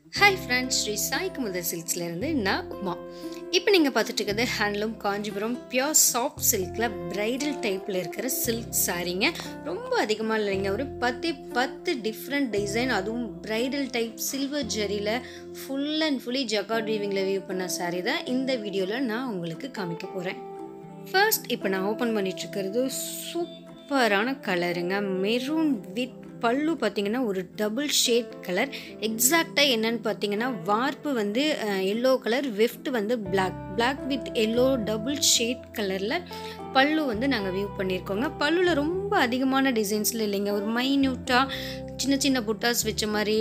hi friends Sri Sai Kumudha சில்க்ஸ்லேருந்து நான் உமா இப்போ நீங்கள் பார்த்துட்டு இருக்கிறது ஹேண்ட்லூம் காஞ்சிபுரம் பியோர் சாஃப்ட் சில்கில் பிரைடல் டைப்பில் இருக்கிற சில்க் சாரீங்க ரொம்ப அதிகமாக இல்லைங்க ஒரு பத்து பத்து டிஃப்ரெண்ட் டிசைன் அதுவும் பிரைடல் டைப் சில்வர் ஜெரியில் ஃபுல் அண்ட் ஃபுல்லி ஜக்கார்ட் வீவிங்கில் வியூ பண்ண சாரீ தான் இந்த வீடியோவில் நான் உங்களுக்கு காமிக்க போகிறேன் ஃபர்ஸ்ட் இப்போ நான் ஓப்பன் பண்ணிட்டு இருக்கிறது சூப்பரான கலருங்க மெரூன் வித் பல்லு பார்த்தீங்கன்னா ஒரு டபுள் ஷேட் கலர் எக்ஸாக்டாக என்னன்னு பார்த்தீங்கன்னா வார்ப்பு வந்து எல்லோ கலர் வெஃப்ட் வந்து black black with yellow double shade கலரில் பல்லு வந்து நாங்கள் வியூ பண்ணியிருக்கோங்க பல்லுவில் ரொம்ப அதிகமான டிசைன்ஸில் இல்லைங்க ஒரு மைன்யூட்டாக சின்ன சின்ன புட்டாஸ் வச்ச மாதிரி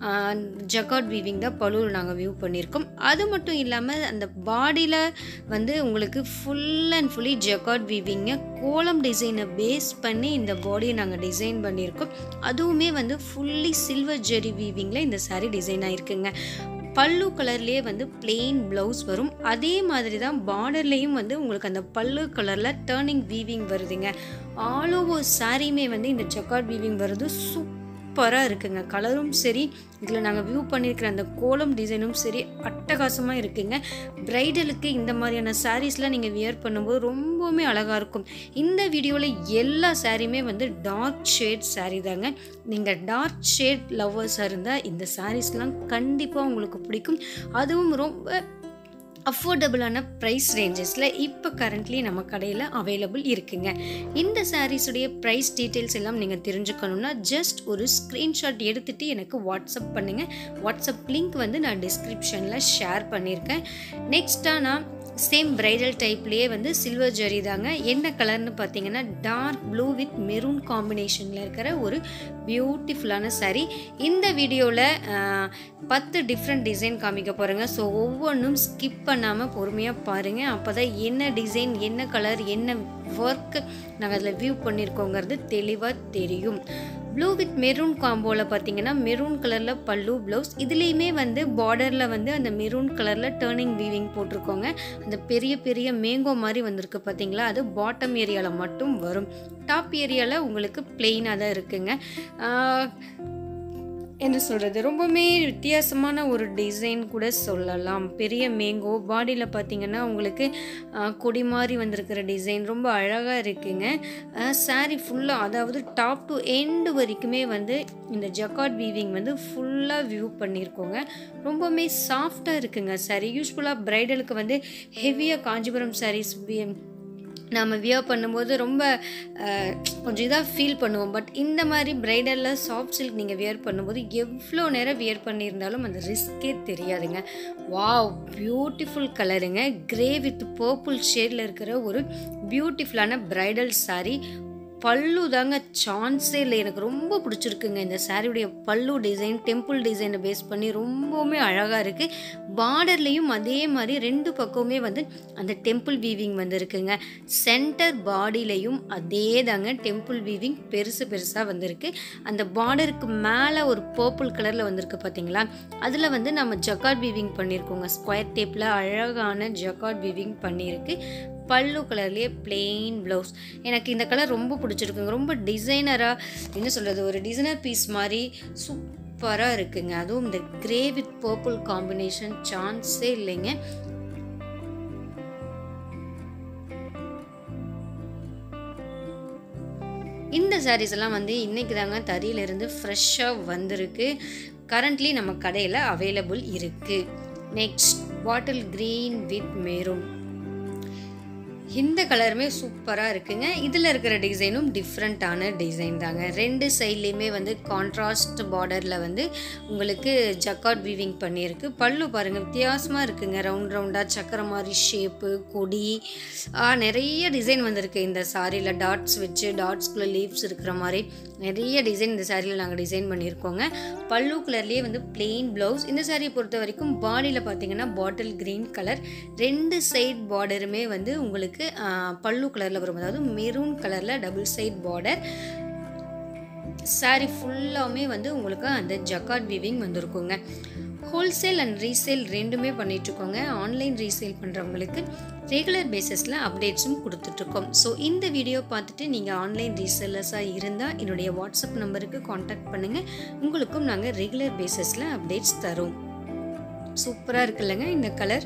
ஜக்காட் வீவிங் தான் பழுவில் நாங்கள் வியூ பண்ணியிருக்கோம் அது மட்டும் இல்லாமல் அந்த பாடியில் வந்து உங்களுக்கு ஃபுல் அண்ட் ஃபுல்லி ஜக்காட் வீவிங்க கோலம் டிசைனை பேஸ் பண்ணி இந்த பாடியை நாங்கள் டிசைன் பண்ணியிருக்கோம் அதுவுமே வந்து ஃபுல்லி சில்வர் ஜெரி வீவிங்கில் இந்த சாரீ டிசைன் ஆகிருக்குங்க பல்லு கலர்லேயே வந்து பிளெயின் ப்ளவுஸ் வரும் அதே மாதிரி தான் பார்டர்லேயும் வந்து உங்களுக்கு அந்த பல்லு கலரில் டேர்னிங் வீவிங் வருதுங்க ஆல் ஓவர் சாரியுமே வந்து இந்த ஜக்காட் வீவிங் வருது சூப் சூப்பராக இருக்குங்க கலரும் சரி இதில் நாங்கள் வியூ பண்ணியிருக்கிற அந்த கோலம் டிசைனும் சரி அட்டகாசமாக இருக்குங்க ப்ரைடலுக்கு இந்த மாதிரியான சாரீஸ்லாம் நீங்கள் வியர் பண்ணும்போது ரொம்பவுமே அழகாக இருக்கும் இந்த வீடியோவில் எல்லா சாரியுமே வந்து டார்க் ஷேட் சாரீ தாங்க நீங்கள் டார்க் ஷேட் லவ்வர்ஸாக இருந்தால் இந்த சாரீஸ்லாம் கண்டிப்பாக உங்களுக்கு பிடிக்கும் அதுவும் ரொம்ப அஃபோர்டபுளான ப்ரைஸ் ரேஞ்சஸில் இப்போ கரண்ட்லி நம்ம கடையில் அவைலபிள் இருக்குங்க இந்த சாரீஸுடைய ப்ரைஸ் டீட்டெயில்ஸ் எல்லாம் நீங்கள் தெரிஞ்சுக்கணுன்னா ஜஸ்ட் ஒரு ஸ்க்ரீன்ஷாட் எடுத்துகிட்டு எனக்கு வாட்ஸ்அப் பண்ணுங்கள் வாட்ஸ்அப் லிங்க் வந்து நான் டிஸ்கிரிப்ஷனில் ஷேர் பண்ணியிருக்கேன் நெக்ஸ்ட்டாக நான் சேம் பிரைடல் டைப்லேயே வந்து சில்வர் ஜரி தாங்க என்ன கலர்னு பார்த்தீங்கன்னா டார்க் ப்ளூ வித் மெரூன் காம்பினேஷனில் இருக்கிற ஒரு பியூட்டிஃபுல்லான சாரீ இந்த வீடியோவில் பத்து டிஃப்ரெண்ட் டிசைன் காமிக்க போகிறேங்க ஸோ ஒவ்வொன்றும் ஸ்கிப் பண்ணாமல் பொறுமையாக பாருங்கள் அப்போ தான் என்ன டிசைன் என்ன கலர் என்ன ஒர்க் நாங்கள் அதில் வியூ பண்ணியிருக்கோங்கிறது தெளிவாக தெரியும் ப்ளூ வித் மெரூன் காம்போவில் பார்த்தீங்கன்னா மெரூன் கலரில் பல்லு ப்ளவுஸ் இதுலேயுமே வந்து பார்டரில் வந்து அந்த மெரூன் கலரில் டேர்னிங் வீவிங் போட்டிருக்கோங்க அந்த பெரிய பெரிய மேங்கோ மாதிரி வந்திருக்கு பார்த்தீங்களா அது பாட்டம் ஏரியாவில் மட்டும் வரும் டாப் ஏரியாவில் உங்களுக்கு பிளெயினாக தான் இருக்குங்க என்ன சொல்கிறது ரொம்பவுமே வித்தியாசமான ஒரு டிசைன் கூட சொல்லலாம் பெரிய மேங்கோ பாடியில் பார்த்தீங்கன்னா உங்களுக்கு கொடி மாதிரி வந்திருக்கிற டிசைன் ரொம்ப அழகாக இருக்குங்க சாரீ ஃபுல்லாக அதாவது டாப் டு எண்டு வரைக்குமே வந்து இந்த ஜக்காட் வீவிங் வந்து ஃபுல்லாக வியூ பண்ணியிருக்கோங்க ரொம்பவுமே சாஃப்டாக இருக்குங்க சாரீ யூஸ்ஃபுல்லாக ப்ரைடலுக்கு வந்து ஹெவியாக காஞ்சிபுரம் சாரீஸ் நாம் வியர் பண்ணும்போது ரொம்ப கொஞ்சம் இதாக ஃபீல் பண்ணுவோம் பட் இந்த மாதிரி ப்ரைடலில் சாஃப்ட் சில்க் நீங்கள் வியர் பண்ணும்போது எவ்வளோ நேரம் வியர் பண்ணியிருந்தாலும் அந்த ரிஸ்க்கே தெரியாதுங்க வாவ் பியூட்டிஃபுல் கலருங்க கிரே வித் பர்பிள் ஷேடில் இருக்கிற ஒரு பியூட்டிஃபுல்லான ப்ரைடல் சாரீ பல்லு தாங்க சான்ஸே இல்லை எனக்கு ரொம்ப பிடிச்சிருக்குங்க இந்த சாரியுடைய பல்லு டிசைன் டெம்பிள் டிசைனை பேஸ் பண்ணி ரொம்பவுமே அழகாக இருக்குது பார்டர்லேயும் அதே மாதிரி ரெண்டு பக்கமுமே வந்து அந்த டெம்பிள் வீவிங் வந்துருக்குங்க சென்டர் பாடியிலையும் அதே தாங்க டெம்பிள் வீவிங் பெருசு பெருசாக வந்திருக்கு அந்த பார்டருக்கு மேலே ஒரு பர்பிள் கலரில் வந்திருக்கு பார்த்தீங்களா அதில் வந்து நம்ம ஜக்கார்ட் வீவிங் பண்ணியிருக்கோங்க ஸ்கொயர் டேப்பில் அழகான ஜக்கார்ட் வீவிங் பண்ணியிருக்கு பல்லு கலர்லேயே பிளெயின் ப்ளவுஸ் எனக்கு இந்த கலர் ரொம்ப பிடிச்சிருக்குங்க ரொம்ப டிசைனராக என்ன சொல்கிறது ஒரு டிசைனர் பீஸ் மாதிரி சூப்பராக இருக்குங்க அதுவும் இந்த கிரே வித் பர்பிள் காம்பினேஷன் சான்ஸே இல்லைங்க இந்த சாரீஸ் எல்லாம் வந்து இன்றைக்கி தாங்க தறியிலிருந்து ஃப்ரெஷ்ஷாக வந்திருக்கு கரண்ட்லி நம்ம கடையில் அவைலபிள் இருக்குது next bottle green with maroon இந்த கலருமே சூப்பராக இருக்குங்க இதில் இருக்கிற டிசைனும் டிஃப்ரெண்ட்டான டிசைன் தாங்க ரெண்டு சைட்லேயுமே வந்து கான்ட்ராஸ்ட் பார்டரில் வந்து உங்களுக்கு ஜக்காட் வீவிங் பண்ணியிருக்கு பல்லு பாருங்கள் வித்தியாசமாக இருக்குங்க ரவுண்ட் ரவுண்டாக சக்கர மாதிரி ஷேப்பு கொடி நிறைய டிசைன் வந்திருக்கு இந்த சாரியில் டாட்ஸ் வச்சு டாட்ஸ்குள்ளே லீவ்ஸ் இருக்கிற மாதிரி நிறைய டிசைன் இந்த சாரியில் நாங்கள் டிசைன் பண்ணியிருக்கோங்க பல்லு கலர்லேயே வந்து பிளெயின் ப்ளவுஸ் இந்த சாரியை பொறுத்த வரைக்கும் பாடியில் பார்த்தீங்கன்னா பாட்டில் க்ரீன் கலர் ரெண்டு சைட் பார்டருமே வந்து உங்களுக்கு பல்லு கலரில் வரும் அதாவது மெரூன் கலரில் டபுள் சைட் பார்டர் சாரி ஃபுல்லாமே வந்து உங்களுக்கு அந்த ஜக்காட் வீவிங் வந்திருக்குங்க ஹோல்சேல் அண்ட் ரீசேல் ரெண்டுமே பண்ணிகிட்ருக்கோங்க ஆன்லைன் ரீசேல் பண்ணுறவங்களுக்கு ரெகுலர் பேசிஸில் அப்டேட்ஸும் கொடுத்துட்ருக்கோம் ஸோ இந்த வீடியோ பார்த்துட்டு நீங்கள் ஆன்லைன் ரீசேலர்ஸாக இருந்தால் என்னுடைய வாட்ஸ்அப் நம்பருக்கு காண்டாக்ட் பண்ணுங்கள் உங்களுக்கும் நாங்கள் ரெகுலர் பேசிஸில் அப்டேட்ஸ் தரோம் சூப்பராக இருக்குல்லங்க இந்த கலர்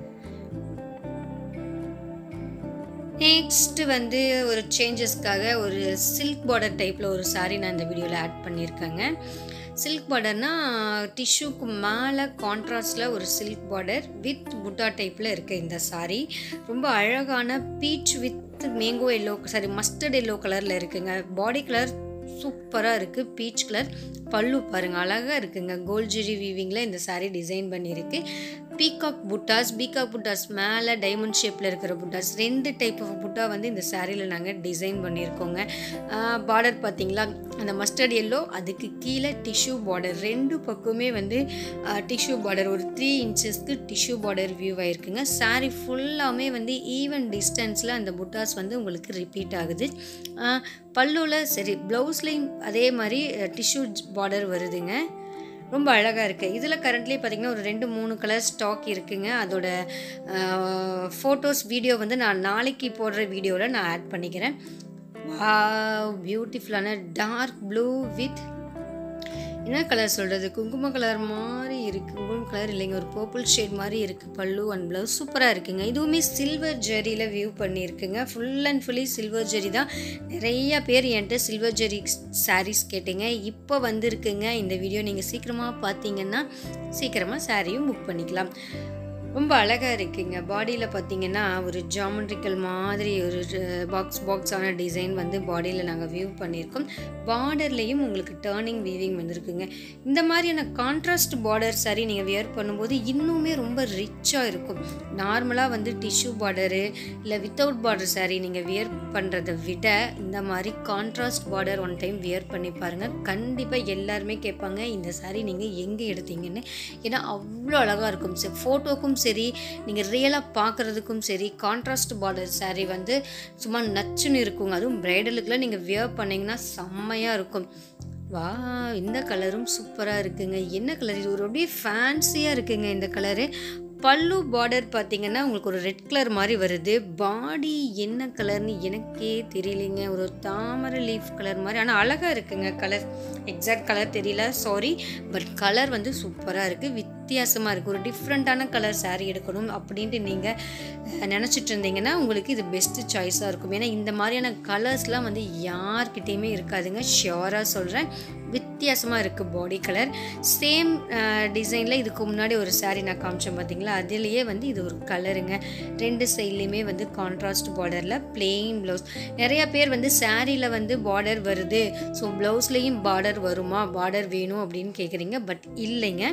நெக்ஸ்ட் வந்து ஒரு சேஞ்சஸ்க்காக ஒரு சில்க் பார்டர் டைப்பில் ஒரு saree நான் இந்த வீடியோவில் ஆட் பண்ணியிருக்கேங்க சில்க் பார்டர்னா டிஷ்யூக்கு மேலே கான்ட்ராஸ்டில் ஒரு சில்க் பார்டர் வித் புட்டா டைப்பில் இருக்க இந்த saree ரொம்ப அழகான peach with mango yellow sorry mustard yellow கலரில் இருக்குங்க பாடி கலர் சூப்பராக இருக்குது பீச் கலர் பல்லு பாருங்கள் அழகாக இருக்குங்க கோல்ட் ஜெரி வீவிங்கில் இந்த saree டிசைன் பண்ணியிருக்கு பீகாக் புட்டாஸ் பீகாக் புட்டாஸ் மேலே டைமண்ட் ஷேப்பில் இருக்கிற புட்டாஸ் ரெண்டு டைப் ஆஃப் புட்டா வந்து இந்த சாரியில் நாங்கள் டிசைன் பண்ணியிருக்கோங்க பார்டர் பார்த்தீங்களா அந்த மஸ்டர்ட் எல்லோ அதுக்கு கீழே டிஷ்யூ பார்டர் ரெண்டு பக்கமே வந்து டிஷ்யூ பார்டர் ஒரு த்ரீ இன்ச்சஸ்க்கு டிஷ்யூ பார்டர் வியூ ஆயிருக்குங்க சாரீ ஃபுல்லாமே வந்து ஈவன் டிஸ்டன்ஸில் அந்த புட்டாஸ் வந்து உங்களுக்கு ரிப்பீட் ஆகுது பல்லுவில் சரி ப்ளவுஸ்லேயும் அதே மாதிரி டிஷ்யூ பார்டர் வருதுங்க ரொம்ப அழகாக இருக்குது இதில் கரண்ட்லி பார்த்திங்கன்னா ஒரு ரெண்டு மூணு கலர் ஸ்டாக் இருக்குங்க அதோட ஃபோட்டோஸ் வீடியோ வந்து நான் நாளைக்கு போடுற வீடியோவில் நான் ஆட் பண்ணிக்கிறேன் வா பியூட்டிஃபுல்லான டார்க் ப்ளூ வித் என்ன கலர் சொல்கிறது குங்கும கலர் மாதிரி இருக்குது குங்கும கலர் இல்லைங்க ஒரு பர்பிள் ஷேட் மாதிரி இருக்குது பல்லு அண்ட் ப்ளவுஸ் சூப்பராக இருக்குங்க இதுவுமே சில்வர் ஜெரியில் வியூ பண்ணியிருக்குங்க ஃபுல் அண்ட் ஃபுல்லி சில்வர் ஜெரி தான் நிறைய பேர் என்கிட்ட சில்வர் ஜெரி சாரீஸ் கேட்டீங்க இப்போ வந்திருக்குங்க இந்த வீடியோ நீங்கள் சீக்கிரமாக பார்த்தீங்கன்னா சீக்கிரமாக சாரியும் புக் பண்ணிக்கலாம் ரொம்ப அழகாக இருக்குங்க பாடியில் பார்த்தீங்கன்னா ஒரு ஜாமெட்ரிக்கல் மாதிரி ஒரு பாக்ஸ் பாக்ஸான டிசைன் வந்து பாடியில் நாங்கள் வியூ பண்ணியிருக்கோம் பார்டர்லேயும் உங்களுக்கு டேர்னிங் வீவிங் வந்திருக்குங்க இந்த மாதிரியான கான்ட்ராஸ்ட் பார்டர் சாரி நீங்கள் வியர் பண்ணும்போது இன்னுமே ரொம்ப ரிச்சாக இருக்கும் நார்மலாக வந்து டிஷ்யூ பார்டரு இல்லை வித்தவுட் பார்டர் சாரி நீங்கள் வியர் பண்ணுறதை விட இந்த மாதிரி contrast border one time wear பண்ணி பாருங்கள் கண்டிப்பாக எல்லாருமே கேட்பாங்க இந்த சாரி நீங்கள் எங்கே எடுத்தீங்கன்னு ஏன்னா அவ்வளோ அழகாக இருக்கும் சரி ஃபோட்டோக்கும் சரி நீங்கள் ரியலாக பார்க்குறதுக்கும் சரி கான்ட்ராஸ்ட் பார்டர் saree வந்து சும்மா நச்சுன்னு இருக்குங்க அதுவும் ப்ரைடலுக்குலாம் நீங்கள் வியர் பண்ணிங்கன்னா செம்மையாக இருக்கும் வா இந்த கலரும் சூப்பராக இருக்குங்க என்ன கலர் இது ஒரு அப்படியே ஃபேன்சியாக இருக்குங்க இந்த கலரு பல்லு பார்டர் பார்த்தீங்கன்னா உங்களுக்கு ஒரு ரெட் கலர் மாதிரி வருது பாடி என்ன கலர்னு எனக்கே தெரியலைங்க ஒரு தாமரை லீஃப் கலர் மாதிரி ஆனால் அழகாக இருக்குங்க கலர் எக்ஸாக்ட் கலர் தெரியல சாரி பட் கலர் வந்து சூப்பராக இருக்குது வித்தியாசமாக இருக்குது ஒரு டிஃப்ரெண்ட்டான கலர் saree எடுக்கணும் அப்படின்ட்டு நீங்கள் நினச்சிட்டு இருந்தீங்கன்னா உங்களுக்கு இது பெஸ்ட்டு சாய்ஸாக இருக்கும் ஏன்னா இந்த மாதிரியான கலர்ஸ்லாம் வந்து யார்கிட்டேயுமே இருக்காதுங்க ஷியோராக சொல்கிறேன் வித்தியாசமாக இருக்குது பாடி கலர் சேம் டிசைனில் இதுக்கு முன்னாடி ஒரு saree நான் காமிச்சேன் பார்த்தீங்களா அதுலேயே வந்து இது ஒரு கலருங்க ரெண்டு சைட்லேயுமே வந்து கான்ட்ராஸ்ட் பார்டரில் பிளெயின் ப்ளவுஸ் நிறைய பேர் வந்து சாரியில் வந்து பார்டர் வருது ஸோ ப்ளவுஸ்லேயும் பார்டர் வருமா பார்டர் வேணும் அப்படின்னு கேட்குறீங்க பட் இல்லைங்க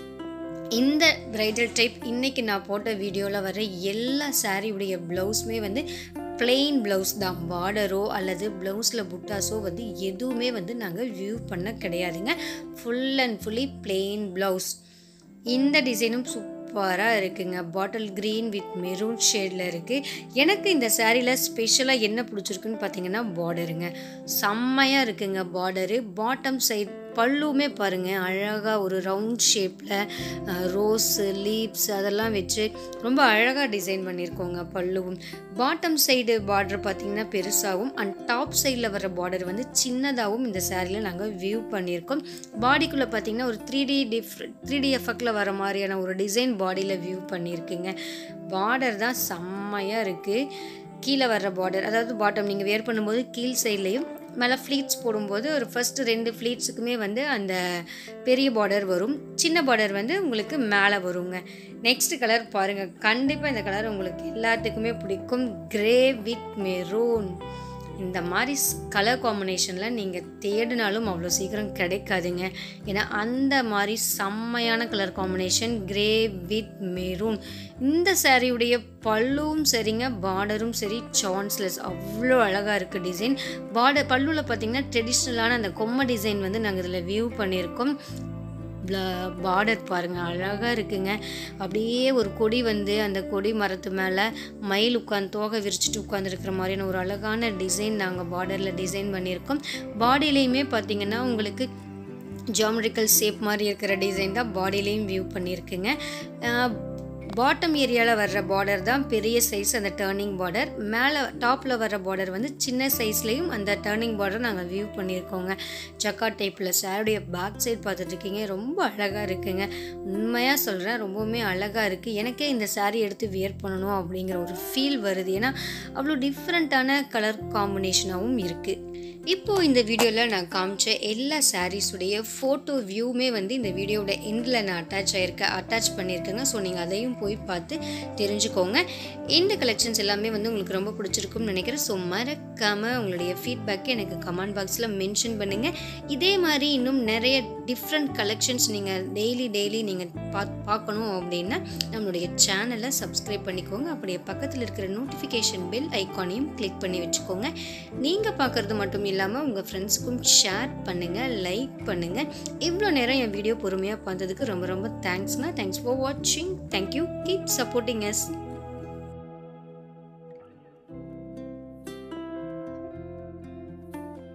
இந்த பிரைடல் டைப் இன்னைக்கு நான் போட்ட வீடியோவில் வர எல்லா சாரியுடைய ப்ளவுஸுமே வந்து பிளெயின் ப்ளவுஸ் தான் பார்டரோ அல்லது ப்ளவுஸில் புட்டாஸோ வந்து எதுவுமே வந்து நாங்கள் வியூ பண்ண கிடையாதுங்க full and fully plain blouse இந்த டிசைனும் சூப்பராக இருக்குங்க பாட்டில் க்ரீன் வித் மெரூன் ஷேடில் இருக்குது எனக்கு இந்த சாரியில் ஸ்பெஷலாக என்ன பிடிச்சிருக்குன்னு பார்த்தீங்கன்னா பார்டருங்க செம்மையாக இருக்குங்க பார்டரு பாட்டம் சைட் பல்லுமே பாருங்கள் அழகாக ஒரு ரவுண்ட் ஷேப்பில் ரோஸு லீவ்ஸ் அதெல்லாம் வச்சு ரொம்ப அழகாக டிசைன் பண்ணியிருக்கோங்க பல்லுவும் பாட்டம் சைடு பார்டர் பார்த்திங்கன்னா பெருசாகவும் அண்ட் டாப் சைடில் வர பார்டர் வந்து சின்னதாகவும் இந்த சேரீயில் நாங்கள் வியூ பண்ணியிருக்கோம் பாடிக்குள்ளே பார்த்திங்கன்னா ஒரு three D different three D எஃபெக்டில் வர மாதிரியான ஒரு டிசைன் பாடியில் வியூ பண்ணியிருக்குங்க பார்டர் தான் செம்மையாக இருக்குது கீழே வர்ற பார்டர் அதாவது பாட்டம் நீங்கள் வேர் பண்ணும்போது கீழ் சைட்லேயும் மேலே ஃப்ளீட்ஸ் போடும்போது ஒரு ஃபஸ்ட்டு ரெண்டு ஃப்ளீட்ஸுக்குமே வந்து அந்த பெரிய பார்டர் வரும் சின்ன பார்டர் வந்து உங்களுக்கு மேலே வருங்க நெக்ஸ்ட் கலர் பாருங்கள் கண்டிப்பாக இந்த கலர் உங்களுக்கு எல்லாத்துக்குமே பிடிக்கும் கிரே வித் மெரூன் இந்த மாதிரி கலர் காம்பினேஷனில் நீங்கள் தேடினாலும் அவ்வளோ சீக்கிரம் கிடைக்காதுங்க ஏன்னா அந்த மாதிரி செம்மையான colour combination grey with maroon இந்த சாரியுடைய பல்லுவும் சரிங்க பார்டரும் சரி சான்ஸ்லெஸ் அவ்வளோ அழகாக இருக்குது டிசைன் பார்டர் பல்லுவில் பார்த்தீங்கன்னா ட்ரெடிஷ்னலான அந்த கொம்மை டிசைன் வந்து நாங்கள் இதில் வியூ பண்ணியிருக்கோம் பார்டர் பாருங்கள் அழகாக இருக்குங்க அப்படியே ஒரு கொடி வந்து அந்த கொடி மரத்து மேலே மயில் உட்காந்து தோகை விரிச்சிட்டு உட்காந்துருக்கிற மாதிரியான ஒரு அழகான டிசைன் நாங்கள் பார்டரில் டிசைன் பண்ணியிருக்கோம் பாடியிலையுமே பார்த்தீங்கன்னா உங்களுக்கு ஜாமெட்ரிக்கல் ஷேப் மாதிரி இருக்கிற டிசைன் தான் பாடியிலையும் வியூ பண்ணியிருக்குங்க பாட்டம் ஏரியாவில் வர்ற பார்டர் தான் பெரிய சைஸ் அந்த டேர்னிங் பார்டர் மேலே டாப்பில் வர்ற பார்டர் வந்து சின்ன சைஸ்லேயும் அந்த டேர்னிங் பார்டர் நாங்கள் வியூ பண்ணியிருக்கோங்க ஜக்கா டைப்பில் சாருடைய பேக் சைட் பார்த்துட்டு இருக்கீங்க ரொம்ப அழகாக இருக்குங்க உண்மையாக சொல்கிறேன் ரொம்பவுமே அழகாக இருக்குது எனக்கே இந்த saree எடுத்து வியர் பண்ணணும் அப்படிங்கிற ஒரு ஃபீல் வருது ஏன்னா அவ்வளோ டிஃப்ரெண்ட்டான கலர் காம்பினேஷனாகவும் இருக்குது இப்போது இந்த வீடியோவில் நான் காமிச்ச எல்லா சாரீஸுடைய ஃபோட்டோ வியூவுமே வந்து இந்த வீடியோட எண்டில் நான் அட்டாச் ஆயிருக்க அட்டாச் பண்ணியிருக்கேங்க ஸோ நீங்கள் அதையும் போய் பார்த்து தெரிஞ்சுக்கோங்க இந்த கலெக்ஷன்ஸ் எல்லாமே வந்து உங்களுக்கு ரொம்ப பிடிச்சிருக்கும்னு நினைக்கிறேன் ஸோ மறக்காமல் உங்களுடைய ஃபீட்பேக்கை எனக்கு கமெண்ட் பாக்ஸில் மென்ஷன் பண்ணுங்கள் இதே மாதிரி இன்னும் நிறைய டிஃப்ரெண்ட் கலெக்ஷன்ஸ் நீங்கள் டெய்லி டெய்லி நீங்கள் பா பார்க்கணும் அப்படின்னா நம்மளுடைய சேனலை சப்ஸ்கிரைப் பண்ணிக்கோங்க அப்படியே பக்கத்தில் இருக்கிற நோட்டிஃபிகேஷன் பெல் ஐக்கானையும் கிளிக் பண்ணி வச்சுக்கோங்க நீங்கள் பார்க்குறது மட்டும் இல்லாமல் உங்கள் ஃப்ரெண்ட்ஸுக்கும் ஷேர் பண்ணுங்கள் லைக் பண்ணுங்கள் இவ்வளோ நேரம் என் வீடியோ பொறுமையாக பார்த்ததுக்கு ரொம்ப ரொம்ப தேங்க்ஸ்ங்க தேங்க்ஸ் ஃபார் வாட்சிங் தேங்க்யூ கீப் சப்போர்ட்டிங் எஸ்